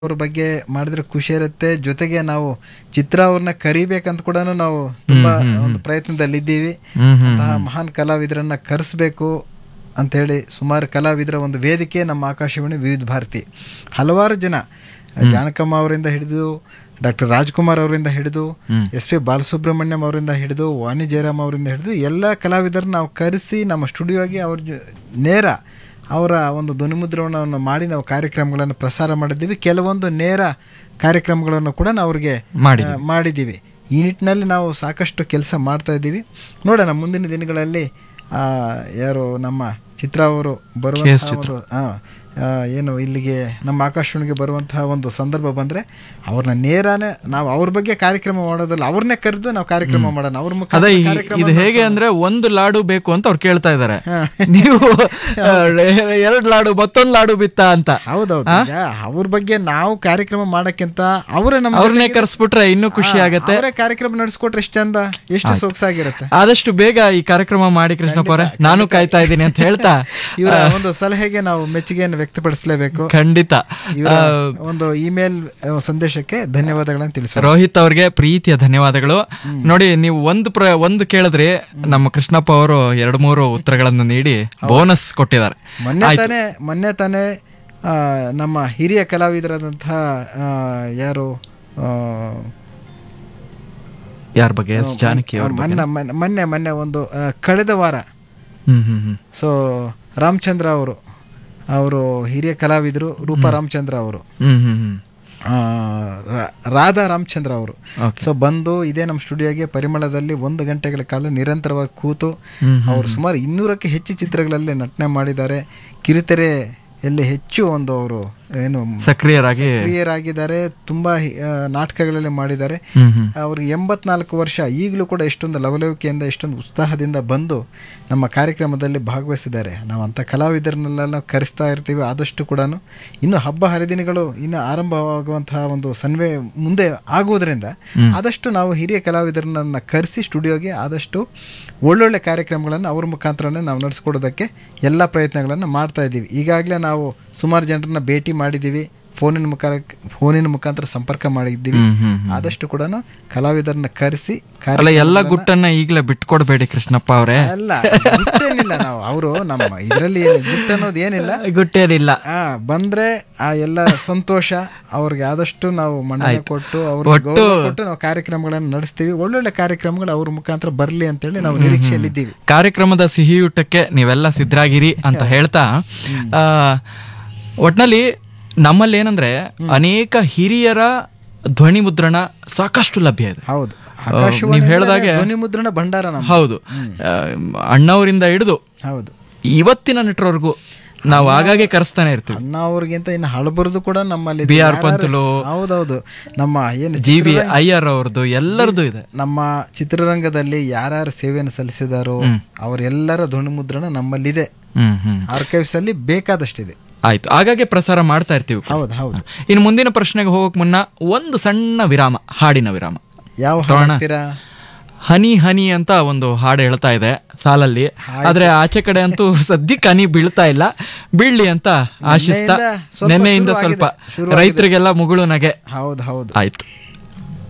ಅವ್ರ ಬಗ್ಗೆ ಮಾಡಿದ್ರೆ ಖುಷಿ ಇರುತ್ತೆ ಜೊತೆಗೆ ನಾವು ಚಿತ್ರ ಅವ್ರನ್ನ ಕರಿಬೇಕಂತ ಕೂಡ ನಾವು ತುಂಬಾ ಒಂದು ಪ್ರಯತ್ನದಲ್ಲಿದ್ದೀವಿ ಹ್ಮ್ ಹ್ಮ್ ಅಂತಹ ಮಹಾನ್ ಕಲಾವಿದರನ್ನ ಕರೆಸ್ಬೇಕು ಅಂತ ಹೇಳಿ ಸುಮಾರು ಕಲಾವಿದರ ಒಂದು ವೇದಿಕೆ ನಮ್ಮ ಆಕಾಶವಾಣಿ ವಿವಿಧ ಭಾರತಿ ಹಲವಾರು ಜನ ಜಾನಕಮ್ಮ ಅವರಿಂದ ಹಿಡಿದು ಡಾಕ್ಟರ್ ರಾಜ್ಕುಮಾರ್ ಅವರಿಂದ ಹಿಡಿದು ಹ್ಮ್. ಎಸ್ ಪಿ ಬಾಲಸುಬ್ರಹ್ಮಣ್ಯಂ ಅವರಿಂದ ಹಿಡಿದು ವಾಣಿ ಜಯರಾಮ್ ಅವರಿಂದ ಹಿಡಿದು ಎಲ್ಲ ಕಲಾವಿದರನ್ನ ನಾವು ಕರೆಸಿ ನಮ್ಮ ಸ್ಟುಡಿಯೋಗೆ ಅವ್ರ ಜೊ- ನೇರ ಅವರ ಒಂದು ಧ್ವನಿಮುದ್ರಣವನ್ನು ಮಾಡಿ ನಾವು ಕಾರ್ಯಕ್ರಮಗಳನ್ನು ಪ್ರಸಾರ ಮಾಡಿದ್ದೀವಿ ಕೆಲವೊಂದು ನೇರ ಕಾರ್ಯಕ್ರಮಗಳನ್ನು ಕೂಡ ನಾವು ಅವ್ರಿಗೆ ಮಾಡಿದ್ದೀವಿ. ಆ, ಮಾಡಿದ್ದೀವಿ ಈ ನಿಟ್ಟಿನಲ್ಲಿ ನಾವು ಸಾಕಷ್ಟು ಕೆಲಸ ಮಾಡ್ತಾ ಇದ್ದೀವಿ ನೋಡೋಣ ಮುಂದಿನ ದಿನಗಳಲ್ಲಿ ಆ, ಯಾರು ನಮ್ಮ ಚಿತ್ರ ಅವರು ಬರುವಂತಹ ಒಂದು ಆ, ಆ, ಏನು ಇಲ್ಲಿಗೆ ನಮ್ಮ ಆಕಾಶವಾಣಿಗೆ ಬರುವಂತಹ ಒಂದು ಸಂದರ್ಭ ಬಂದ್ರೆ ಅವ್ರನ್ನ ನೇರಾನೇ ನಾವು ಅವ್ರ ಬಗ್ಗೆ ಕಾರ್ಯಕ್ರಮ ಮಾಡೋದಲ್ಲ ಅವ್ರನ್ನೇ ಕರೆದು ನಾವು ಕಾರ್ಯಕ್ರಮ ಮಾಡೋಣ ಅವ್ರ ಅದೇ ಮುಖಾಂತರ ಈ- ಕಾರ್ಯಕ್ರಮ ಇದು ಹೇಗೆ ಅಂದ್ರೆ ಒಂದು ಲಾಡು ಬೇಕು ಅಂತ ಅವ್ರು ಕೇಳ್ತಾ ಇದಾರೆ ಹಾ. ನೀವು ಎರಡ್ ಲಾಡು ಮತ್ತೊಂದ್ ಲಾಡು ಬಿತ್ತ ಅಂತ ಹೌದೌದು ಈಗ ಅವ್ರ ಬಗ್ಗೆ ನಾವು ಕಾರ್ಯಕ್ರಮ ಮಾಡಕ್ಕಿಂತ ಅವರೇ ನಮ್ಮ ಅವ್ರನ್ನೇ ಕರ್ಸ್ಬಿಟ್ರೆ ಇನ್ನೂ ಖುಷಿ ಆಗತ್ತೆ ಅವರೇ ಕಾರ್ಯಕ್ರಮ ನಡೆಸ್ಕೊಟ್ರೆ ಎಷ್ಟು ಚಂದ ಎಷ್ಟು ಸೊಗಸಾಗಿರುತ್ತೆ ಆದಷ್ಟು ಬೇಗ ಈ ಕಾರ್ಯಕ್ರಮ ಮಾಡಿ ಕೃಷ್ಣಪ್ಪ ಅವರೇ ನಾನು ಕಾಯ್ತಾ ಇದ್ದೀನಿ ಅಂತ ಹೇಳ್ತಾ ಇವರ ಒಂದು ಸಲಹೆಗೆ ನಾವು ಮೆಚ್ಚುಗೆಯನ್ನು ವ್ಯಕ್ತಪಡಿಸಲೇಬೇಕು ಖಂಡಿತ ಇವರ ಒಂದು ಇಮೇಲ್ ಸಂದೇಶಕ್ಕೆ ಧನ್ಯವಾದಗಳನ್ನು ತಿಳಿಸ ರೋಹಿತ್ ಅವ್ರಿಗೆ ಪ್ರೀತಿಯ ಧನ್ಯವಾದಗಳು ನೋಡಿ ನೀವು ಒಂದು ಪ್ರ ಒಂದು ಕೇಳಿದ್ರಿ ನಮ್ಮ ಕೃಷ್ಣಪ್ಪ ಅವರು ಎರಡು ಮೂರು ಉತ್ತರಗಳನ್ನು ನೀಡಿ ಬೋನಸ್ ಕೊಟ್ಟಿದ್ದಾರೆ ಮೊನ್ನೆ ತಾನೇ ಮೊನ್ನೆ ತಾನೇ ಆ, ನಮ್ಮ ಹಿರಿಯ ಕಲಾವಿದರಾದಂತಹ ಆ, ಯಾರು ಆ, ಯಾರ ಬಗ್ಗೆ ಎಸ್ ಜಾನಕಿ ಅವ್ರ ಬಗ್ಗೆ ಮೊನ್ನೆ ಮೊನ್ನೆ- ಮೊನ್ನೆ ಮೊನ್ನೆ ಒಂದು ಆ, ಕಳೆದ ವಾರ ಹ್ಮ್ ಹ್ಮ್ ಹ್ಮ್ ಸೊ ರಾಮಚಂದ್ರ ಅವರು ಅವರು ಹಿರಿಯ ಕಲಾವಿದರು ರೂಪಾ ರಾಮಚಂದ್ರ ಅವರು ಹ್ಮ್ ಹ್ಮ್ ಹ್ಮ್ ಆ, ರಾ- ರಾಧಾ ರಾಮಚಂದ್ರ ಅವರು Okay. ಸೊ ಬಂದು ಇದೇ ನಮ್ಮ ಸ್ಟುಡಿಯೋಗೆ ಪರಿಮಳದಲ್ಲಿ ಒಂದು ಗಂಟೆಗಳ ಕಾಲ ನಿರಂತರವಾಗಿ ಕೂತು ಹ್ಮ್ ಹ್ಮ್ ಅವರು ಸುಮಾರು ಇನ್ನೂರಕ್ಕೆ ಹೆಚ್ಚು ಚಿತ್ರಗಳಲ್ಲಿ ನಟನೆ ಮಾಡಿದ್ದಾರೆ ಕಿರುತೆರೆ ಎಲ್ಲಿ ಹೆಚ್ಚು ಒಂದು ಅವರು ಏನು ಸಕ್ರಿಯರಾಗಿ ಕ್ರಿಯರಾಗಿದ್ದಾರೆ ತುಂಬಾ ಹಿ- ಆ, ನಾಟಕಗಳಲ್ಲಿ ಮಾಡಿದ್ದಾರೆ ಹ್ಮ್ ಹ್ಮ್ ಅವ್ರಿಗೆ ಎಂಬತ್ನಾಲ್ಕು ವರ್ಷ ಈಗಲೂ ಕೂಡ ಎಷ್ಟೊಂದು ಲವಲವಿಕೆಯಿಂದ ಎಷ್ಟೊಂದು ಉತ್ಸಾಹದಿಂದ ಬಂದು ನಮ್ಮ ಕಾರ್ಯಕ್ರಮದಲ್ಲಿ ಭಾಗವಹಿಸಿದ್ದಾರೆ ನಾವು ಅಂಥ ಕಲಾವಿದರನ್ನೆಲ್ಲ ಕರೆಸ್ತಾ ಇರ್ತೀವಿ ಆದಷ್ಟು ಕೂಡ ಇನ್ನು ಹಬ್ಬ ಹರಿದಿನಗಳು ಇನ್ನು ಆರಂಭವಾಗುವಂತಹ ಒಂದು ಸನ್ವೆ ಮುಂದೆ ಆಗುವುದರಿಂದ ಆದಷ್ಟು ನಾವು ಹಿರಿಯ ಕಲಾವಿದರನ್ನ ಕರೆಸಿ ಸ್ಟುಡಿಯೋಗೆ ಆದಷ್ಟು ಒಳ್ಳೊಳ್ಳೆ ಕಾರ್ಯಕ್ರಮಗಳನ್ನು ಅವ್ರ ಮುಖಾಂತರನೇ ನಾವು ನಡೆಸ್ಕೊಡೋದಕ್ಕೆ ಎಲ್ಲ ಪ್ರಯತ್ನಗಳನ್ನು ಮಾಡ್ತಾ ಇದ್ದೀವಿ ಈಗಾಗಲೇ ನಾವು ಸುಮಾರು ಜನರನ್ನ ಭೇಟಿ ಮಾಡಿದ್ದೀವಿ ಫೋನಿನ ಮುಖಾಂತರ ಫೋನಿನ ಮುಖಾಂತರ ಸಂಪರ್ಕ ಮಾಡಿದ್ದೀವಿ ಹ್ಮ್ ಹ್ಮ್ ಹ್ಮ್. ಆದಷ್ಟು ಕೂಡ ಕಲಾವಿದರನ್ನ ಕರೆಸಿ ಅಲ್ಲ ಎಲ್ಲ ಗುಟ್ಟನ್ನ ಈಗಲೇ ಬಿಟ್ಕೊಡ್ಬೇಡಿ ಕೃಷ್ಣಪ್ಪ ಅವರೇ ಅಲ್ಲ ಗುಟ್ಟೇನಿಲ್ಲ ನಾವು ಅವರು ನಮ್ಮ ಇದರಲ್ಲಿ ಏನು ಗುಟ್ಟು ಅನ್ನೋದು ಏನಿಲ್ಲ ಗುಟ್ಟೇನಿಲ್ಲ ಆ ಬಂದ್ರೆ ಆ ಎಲ್ಲ ಸಂತೋಷ ಅವ್ರಿಗೆ ಆದಷ್ಟು ನಾವು ಮನ್ನಣೆ ಕೊಟ್ಟು ಅವ್ರಿಗೆ ಗೌರವ ಕೊಟ್ಟು ನಾವು ಕಾರ್ಯಕ್ರಮಗಳನ್ನು ನಡೆಸ್ತೀವಿ ಒಳ್ಳೊಳ್ಳೆ ಕಾರ್ಯಕ್ರಮಗಳು ಅವ್ರ ಮುಖಾಂತರ ಬರಲಿ ಅಂತೇಳಿ ನಾವು ನಿರೀಕ್ಷೆಯಲ್ಲಿದ್ದೀವಿ ಕಾರ್ಯಕ್ರಮದ ಸಿಹಿಯೂಟಕ್ಕೆ ನೀವೆಲ್ಲ ಸಿದ್ಧರಾಗಿರಿ ಅಂತ ಹೇಳ್ತಾ ಆ, ಒಟ್ನಲ್ಲಿ ನಮ್ಮಲ್ಲಿ ಏನಂದ್ರೆ ಅನೇಕ ಹಿರಿಯರ ಧ್ವನಿ ಮುದ್ರಣ ಸಾಕಷ್ಟು ಲಭ್ಯ ಇದೆ ಹೌದು ನೀವು ಆಕಾಶವಾಣಿ ಹೇಳ್ದಾಗೆ ಧ್ವನಿ ಮುದ್ರಣ ಭಂಡಾರ ನಮ್ಮ ಹೌದು ಆ, ಅಣ್ಣವರಿಂದ ಹಿಡಿದು ಹೌದು ಇವತ್ತಿನ ನಟರವರೆಗೂ ನಾವು ಆಗಾಗ್ಗೆ ಕರೆಸ್ತಾನೆ ಇರ್ತೀವಿ ಅಣ್ಣ ಅವ್ರಿಗಿಂತ ಇನ್ನು ಹಳಬರದು ಕೂಡ ನಮ್ಮಲ್ಲಿ ಬಿ ಆರ್ ಪಂತಲು ಹೌದೌದು ನಮ್ಮ ಏನು ಜಿ ಬಿ ಅಯ್ಯರ್ ಅವ್ರದ್ದು ಎಲ್ಲರದ್ದು ಇದೆ ನಮ್ಮ ಚಿತ್ರರಂಗದಲ್ಲಿ ಯಾರ್ಯಾರು ಸೇವೆಯನ್ನು ಸಲ್ಲಿಸಿದಾರೋ ಅವರೆಲ್ಲರ ಧ್ವನಿ ಮುದ್ರಣ ನಮ್ಮಲ್ಲಿದೆ ಹ್ಮ್ ಹ್ಮ್ ಆರ್ಕೈವ್ಸ್ ಅಲ್ಲಿ ಬೇಕಾದಷ್ಟಿದೆ ಆಯ್ತು ಆಗಾಗ್ಗೆ ಪ್ರಸಾರ ಮಾಡ್ತಾ ಇರ್ತೀವಿ ಹೌದು ಹೌದು ಇನ್ನು ಮುಂದಿನ ಪ್ರಶ್ನೆಗೆ ಹೋಗಕ್ ಮುನ್ನ ಒಂದು ಸಣ್ಣ ವಿರಾಮ ಹಾಡಿನ ವಿರಾಮ ಯಾವ ಹಾಡ್ ಹಾಡ್ತೀರಾ ಹನಿ ಹನಿ ಅಂತ ಒಂದು ಹಾಡು ಹೇಳ್ತಾ ಇದೆ ಸಾಲಲ್ಲಿ ಆದ್ರೆ ಆಚೆ ಕಡೆ ಅಂತೂ ಸದ್ಯಕ್ಕೆ ಹನಿ ಬೀಳ್ತಾ ಇಲ್ಲ ಬೀಳ್ಲಿ ಅಂತ ಆಶಿಸ್ತಾ ನೆನ್ನೆಯಿಂದ ಸ್ವಲ್ಪ ನೆನ್ನೆಯಿಂದ ಶುರು ಸ್ವಲ್ಪ ಆಗಿದೆ, ಶುರು ರೈತರಿಗೆಲ್ಲ ಮುಗುಳು ನಗೆ ಹೌದು ಹೌದು ಆಯ್ತು